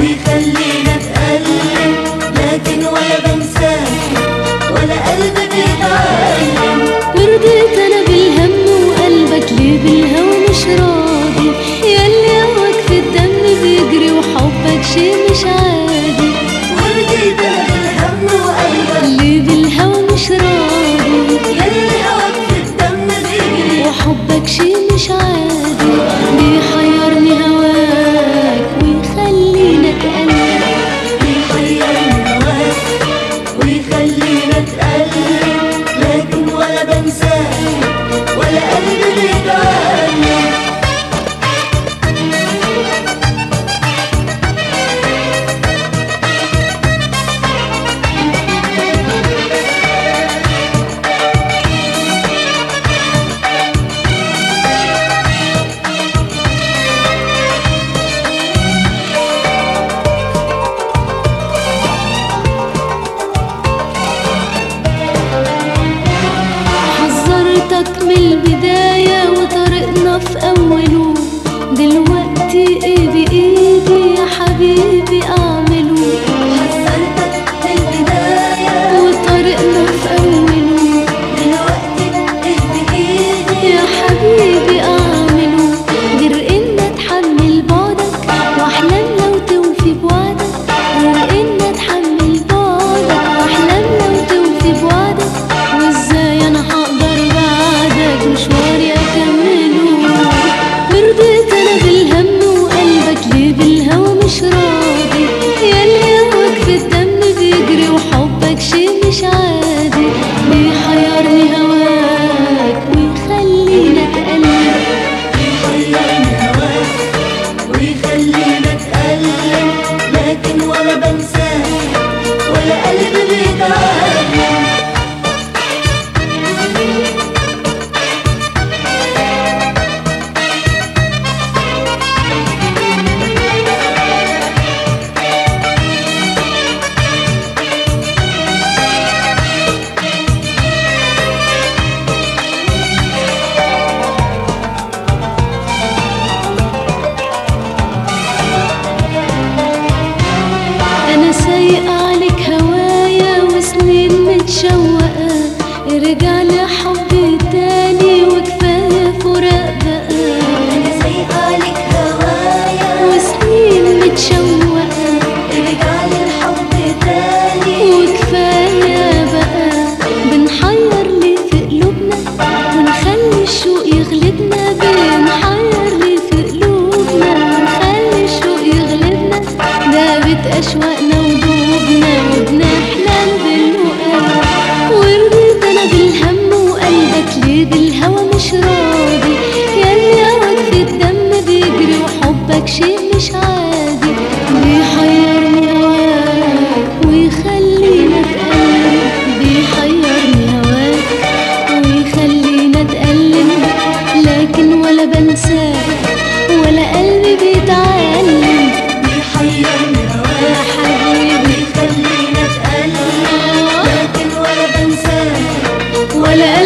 بيخلينا اتألم لكن ولا بنساك ولا قلبي بيتعلم ورضيت انا بالهم وقلبك ليه بالهوى مش راضي ياللي هواك في الدم بيجري وحبك شي مش عادي ورضيت انا بالهم وقلبك ليه بالهوى مش راضي يلي هواك في الدم بيجري وحبك شي مش عادي بيحيرني هواك ويخلينا اتقلب بيحيرني هواك ويخلينا اتألم لكن ولا بنساك ولا قلبي بيتعلم حذرتك من البداية وطريقنا في أوله دلوقتي ايه بإيدي يا حبيبي أعمله حذرتك من البداية وطريقنا في أوله دلوقتي ايه بإيدي يا حبيبي أعمله غير إن أتحمل بعدك وأحلام لو توفي بوعدك غير إن أتحمل بعدك وأحلام لو توفي بوعدك وإزاي أنا هقدر بعدك مشواري أكمله ورضيت أنا بالهم وقلبك ليه بالهوى مش راضي ياللي هواك في الدم بيجري وحبك شي مش عادي بيحيرني هواك ويخلينا اتقلب بيحيرني هواك ويخلينا اتألم لكن ولا بنساك ولا قلبي بيتعلم انا سايقة عليك هوايا وسنين متشوقة ارجع لي حبي تاني وكفاية فراق بقى أنا سايقة عليك هوايا وسنين متشوقة ارجع لي الحب تاني وكفاية بقى بنحير لي في قلوبنا ونخلي الشوق يغلبنا بنحير لي في قلوبنا ونخلي الشوق يغلبنا دابت أشواقنا ودوبنا وبنحلم باللقاء ورضيت أنا بالهم وقلبك ليه بالهوى مش راضي ياللي هواك في الدم بيجري وحبك شي مش عادي بيحيرني هواك ويخلينا اتقلب بيحيرني هواك ويخلينا اتقلب لكن ولا بنساك ولا قلبي بيتعلم بيحيرني يا هواك حبيبي ويخلينا اتألم لكن ولا بنساك ولا